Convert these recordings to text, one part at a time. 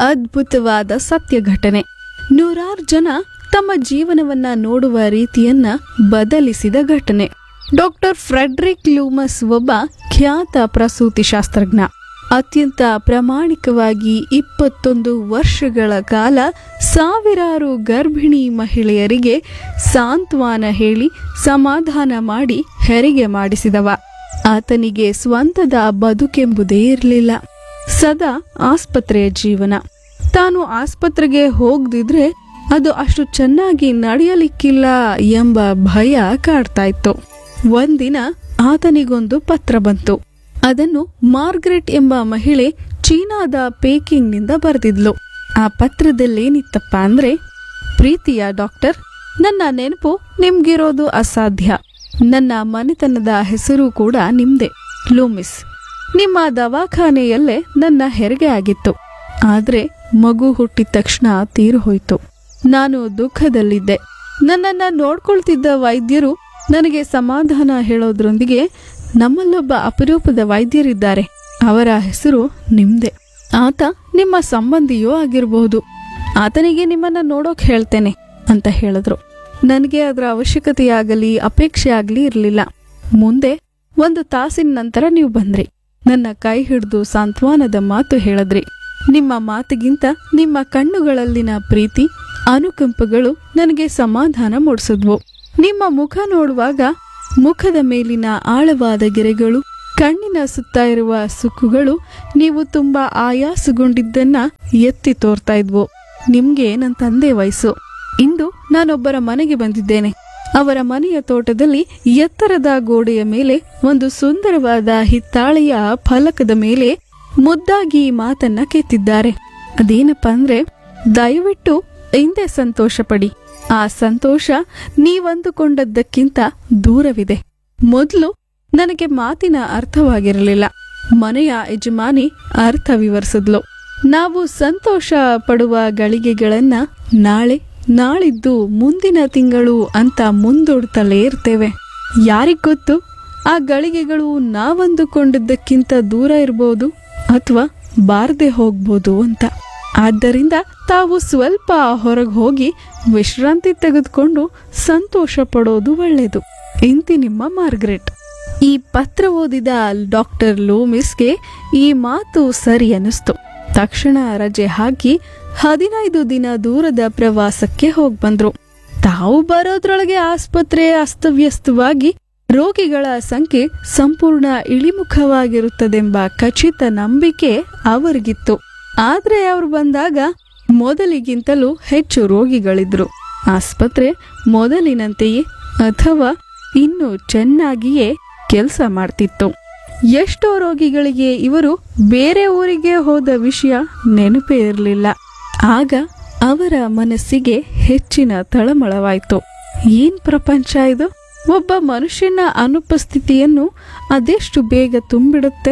ಅದ್ಭುತವಾದ ಸತ್ಯ ಘಟನೆ ನೂರಾರು ಜನ ತಮ್ಮ ಜೀವನವನ್ನ ನೋಡುವ ರೀತಿಯನ್ನ ಬದಲಿಸಿದ ಘಟನೆ ಡಾಕ್ಟರ್ ಫ್ರೆಡ್ರಿಕ್ ಲೂಮಸ್ ಒಬ್ಬ ಖ್ಯಾತ ಪ್ರಸೂತಿ ಶಾಸ್ತ್ರಜ್ಞ ಅತ್ಯಂತ ಪ್ರಾಮಾಣಿಕವಾಗಿ ಇಪ್ಪತ್ತೊಂದು ವರ್ಷಗಳ ಕಾಲ ಸಾವಿರಾರು ಗರ್ಭಿಣಿ ಮಹಿಳೆಯರಿಗೆ ಸಾಂತ್ವನ ಹೇಳಿ ಸಮಾಧಾನ ಮಾಡಿ ಹೆರಿಗೆ ಮಾಡಿಸಿದವ ಆತನಿಗೆ ಸ್ವಂತದ ಬದುಕೆಂಬುದೇ ಇರಲಿಲ್ಲ ಸದಾ ಆಸ್ಪತ್ರೆಯ ಜೀವನ ತಾನು ಆಸ್ಪತ್ರೆಗೆ ಹೋಗದಿದ್ರೆ ಅದು ಅಷ್ಟು ಚೆನ್ನಾಗಿ ನಡೆಯಲಿಕ್ಕಿಲ್ಲ ಎಂಬ ಭಯ ಕಾಡ್ತಾ ಇತ್ತು ಒಂದಿನ ಆತನಿಗೊಂದು ಪತ್ರ ಬಂತು ಅದನ್ನು ಮಾರ್ಗರೆಟ್ ಎಂಬ ಮಹಿಳೆ ಚೀನಾದ ಪೇಕಿಂಗ್ನಿಂದ ಬರೆದಿದ್ಲು ಆ ಪತ್ರದಲ್ಲೇನಿತ್ತಪ್ಪ ಅಂದ್ರೆ ಪ್ರೀತಿಯ ಡಾಕ್ಟರ್ ನನ್ನ ನೆನಪು ನಿಮ್ಗಿರೋದು ಅಸಾಧ್ಯ ನನ್ನ ಮನೆತನದ ಹೆಸರು ಕೂಡ ನಿಮ್ದೆ ಲೂಮಿಸ್ ನಿಮ್ಮ ದವಾಖಾನೆಯಲ್ಲೇ ನನ್ನ ಹೆರಿಗೆ ಆಗಿತ್ತು ಆದ್ರೆ ಮಗು ಹುಟ್ಟಿದ ತಕ್ಷಣ ತೀರು ಹೋಯ್ತು ನಾನು ದುಃಖದಲ್ಲಿದ್ದೆ ನನ್ನನ್ನ ನೋಡ್ಕೊಳ್ತಿದ್ದ ವೈದ್ಯರು ನನಗೆ ಸಮಾಧಾನ ಹೇಳೋದ್ರೊಂದಿಗೆ ನಮ್ಮಲ್ಲೊಬ್ಬ ಅಪರೂಪದ ವೈದ್ಯರಿದ್ದಾರೆ ಅವರ ಹೆಸರು ನಿಮ್ದೆ ಆತ ನಿಮ್ಮ ಸಂಬಂಧಿಯೂ ಆಗಿರಬಹುದು ಆತನಿಗೆ ನಿಮ್ಮನ್ನ ನೋಡೋಕ್ ಹೇಳ್ತೇನೆ ಅಂತ ಹೇಳಿದ್ರು ನನಗೆ ಅದರ ಅವಶ್ಯಕತೆಯಾಗಲಿ ಅಪೇಕ್ಷೆ ಆಗಲಿ ಇರಲಿಲ್ಲ ಮುಂದೆ ಒಂದು ತಾಸಿನ ನಂತರ ನೀವು ಬಂದ್ರಿ ನನ್ನ ಕೈ ಹಿಡಿದು ಸಾಂತ್ವನದ ಮಾತು ಹೇಳಿದ್ರಿ ನಿಮ್ಮ ಮಾತಿಗಿಂತ ನಿಮ್ಮ ಕಣ್ಣುಗಳಲ್ಲಿನ ಪ್ರೀತಿ ಅನುಕಂಪಗಳು ನನಗೆ ಸಮಾಧಾನ ಮೂಡಿಸಿದ್ವು ನಿಮ್ಮ ಮುಖ ನೋಡುವಾಗ ಮುಖದ ಮೇಲಿನ ಆಳವಾದ ಗೆರೆಗಳು ಕಣ್ಣಿನ ಸುತ್ತ ಇರುವ ಸುಕ್ಕುಗಳು ನೀವು ತುಂಬಾ ಆಯಾಸಗೊಂಡಿದ್ದನ್ನ ಎತ್ತಿ ತೋರ್ತಾ ಇದ್ವು ನಿಮ್ಗೆ ನನ್ನ ತಂದೆ ವಯಸ್ಸು ಇಂದು ನಾನೊಬ್ಬರ ಮನೆಗೆ ಬಂದಿದ್ದೇನೆ ಅವರ ಮನೆಯ ತೋಟದಲ್ಲಿ ಎತ್ತರದ ಗೋಡೆಯ ಮೇಲೆ ಒಂದು ಸುಂದರವಾದ ಹಿತ್ತಾಳೆಯ ಫಲಕದ ಮೇಲೆ ಮುದ್ದಾಗಿ ಮಾತನ್ನ ಕೆತ್ತಿದ್ದಾರೆ ಅದೇನಪ್ಪ ಅಂದ್ರೆ ದಯವಿಟ್ಟು ಹಿಂದೆ ಸಂತೋಷ ಪಡಿ ಆ ಸಂತೋಷ ನೀವಂದುಕೊಂಡದ್ದಕ್ಕಿಂತ ದೂರವಿದೆ ಮೊದಲು ನನಗೆ ಮಾತಿನ ಅರ್ಥವಾಗಿರಲಿಲ್ಲ ಮನೆಯ ಯಜಮಾನಿ ಅರ್ಥ ವಿವರಿಸಿದ್ಲು ನಾವು ಸಂತೋಷ ಪಡುವ ಗಳಿಗೆಗಳನ್ನ ನಾಳೆ ನಾಳಿದ್ದು ಮುಂದಿನ ತಿಂಗಳು ಅಂತ ಮುಂದೂಡ್ತಲೇ ಇರ್ತೇವೆ ಯಾರಿಗ್ ಗೊತ್ತು ಆ ಗಳಿಗೆಗಳು ನಾವಂದುಕೊಂಡಿದ್ದಕ್ಕಿಂತ ದೂರ ಇರ್ಬೋದು ಅಥವಾ ಬಾರದೆ ಹೋಗ್ಬೋದು ಅಂತ ಆದ್ದರಿಂದ ತಾವು ಸ್ವಲ್ಪ ಹೊರಗೆ ಹೋಗಿ ವಿಶ್ರಾಂತಿ ತೆಗೆದುಕೊಂಡು ಸಂತೋಷ ಪಡೋದು ಒಳ್ಳೆಯದು ಇಂತಿ ನಿಮ್ಮ ಮಾರ್ಗರೆಟ್ ಈ ಪತ್ರ ಓದಿದ ಡಾಕ್ಟರ್ ಲೂಮಿಸ್ಗೆ ಈ ಮಾತು ಸರಿ ಅನಿಸ್ತು ತಕ್ಷಣ ರಜೆ ಹಾಕಿ ಹದಿನೈದು ದಿನ ದೂರದ ಪ್ರವಾಸಕ್ಕೆ ಹೋಗ್ ಬಂದ್ರು ತಾವು ಬರೋದ್ರೊಳಗೆ ಆಸ್ಪತ್ರೆ ಅಸ್ತವ್ಯಸ್ತವಾಗಿ ರೋಗಿಗಳ ಸಂಖ್ಯೆ ಸಂಪೂರ್ಣ ಇಳಿಮುಖವಾಗಿರುತ್ತದೆಂಬ ಖಚಿತ ನಂಬಿಕೆ ಅವರಿಗಿತ್ತು ಆದ್ರೆ ಅವ್ರು ಬಂದಾಗ ಮೊದಲಿಗಿಂತಲೂ ಹೆಚ್ಚು ರೋಗಿಗಳಿದ್ರು ಆಸ್ಪತ್ರೆ ಮೊದಲಿನಂತೆಯೇ ಅಥವಾ ಇನ್ನು ಚೆನ್ನಾಗಿಯೇ ಕೆಲಸ ಮಾಡ್ತಿತ್ತು ಎಷ್ಟೋ ರೋಗಿಗಳಿಗೆ ಇವರು ಬೇರೆ ಊರಿಗೆ ಹೋದ ವಿಷಯ ನೆನಪೇ ಇರಲಿಲ್ಲ ಆಗ ಅವರ ಮನಸ್ಸಿಗೆ ಹೆಚ್ಚಿನ ತಳಮಳವಾಯಿತು ಏನ್ ಪ್ರಪಂಚ ಇದು ಒಬ್ಬ ಮನುಷ್ಯನ ಅನುಪಸ್ಥಿತಿಯನ್ನು ಅದೆಷ್ಟು ಬೇಗ ತುಂಬಿಡುತ್ತೆ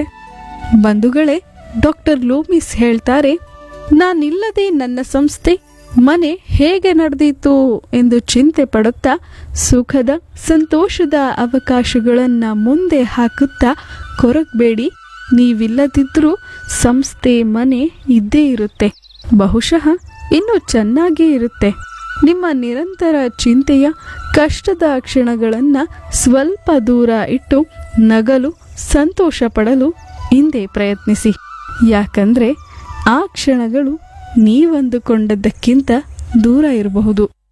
ಬಂಧುಗಳೇ ಡಾಕ್ಟರ್ ಲೂಮಿಸ್ ಹೇಳ್ತಾರೆ ನಾನಿಲ್ಲದೆ ನನ್ನ ಸಂಸ್ಥೆ ಮನೆ ಹೇಗೆ ನಡೆದೀತು ಎಂದು ಚಿಂತೆ ಪಡುತ್ತಾ ಸುಖದ ಸಂತೋಷದ ಅವಕಾಶಗಳನ್ನ ಮುಂದೆ ಹಾಕುತ್ತಾ ಕೊರಗಬೇಡಿ ನೀವಿಲ್ಲದಿದ್ರೂ ಸಂಸ್ಥೆ ಮನೆ ಇದ್ದೇ ಇರುತ್ತೆ ಬಹುಶಃ ಇನ್ನು ಚೆನ್ನಾಗೇ ಇರುತ್ತೆ ನಿಮ್ಮ ನಿರಂತರ ಚಿಂತೆಯ ಕಷ್ಟದ ಕ್ಷಣಗಳನ್ನ ಸ್ವಲ್ಪ ದೂರ ಇಟ್ಟು ನಗಲು ಸಂತೋಷ ಪಡಲು ಹಿಂದೆ ಪ್ರಯತ್ನಿಸಿ ಯಾಕಂದ್ರೆ ಆ ಕ್ಷಣಗಳು ನೀವಂದುಕೊಂಡದ್ದಕ್ಕಿಂತ ದೂರ ಇರಬಹುದು